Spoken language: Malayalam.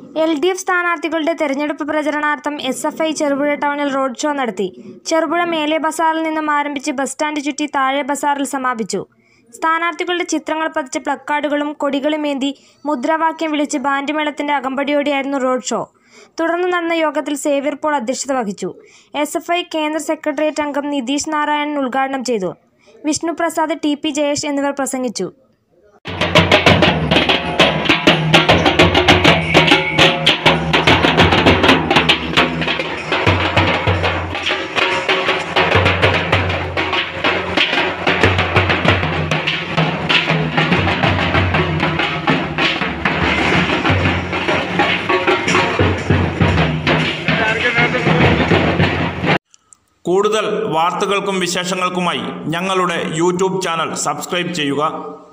എൽ ഡി എഫ് സ്ഥാനാർത്ഥികളുടെ തെരഞ്ഞെടുപ്പ് പ്രചരണാർത്ഥം എസ് എഫ് ഐ ചെറുപുഴ ടൗണിൽ റോഡ് ഷോ നടത്തി ചെറുപുഴ മേലെ ബസാറിൽ നിന്നും ആരംഭിച്ച് ബസ് സ്റ്റാൻഡ് ചുറ്റി താഴെ ബസാറിൽ സമാപിച്ചു സ്ഥാനാർത്ഥികളുടെ ചിത്രങ്ങൾ പതിച്ച പ്ലക്കാർഡുകളും കൊടികളും ഏന്തി മുദ്രാവാക്യം വിളിച്ച് ബാൻഡ് മേളത്തിന്റെ അകമ്പടിയോടെയായിരുന്നു റോഡ് ഷോ തുടർന്ന് നടന്ന യോഗത്തിൽ സേവ്യർ പോൾ അധ്യക്ഷത വഹിച്ചു എസ് എഫ് ഐ കേന്ദ്ര സെക്രട്ടേറിയറ്റ് അംഗം നിതീഷ് നാരായണൻ ഉദ്ഘാടനം ചെയ്തു വിഷ്ണു പ്രസാദ് ടി പി ജയേഷ് എന്നിവർ പ്രസംഗിച്ചു കൂടുതൽ വാർത്തകൾക്കും വിശേഷങ്ങൾക്കുമായി ഞങ്ങളുടെ യൂട്യൂബ് ചാനൽ സബ്സ്ക്രൈബ് ചെയ്യുക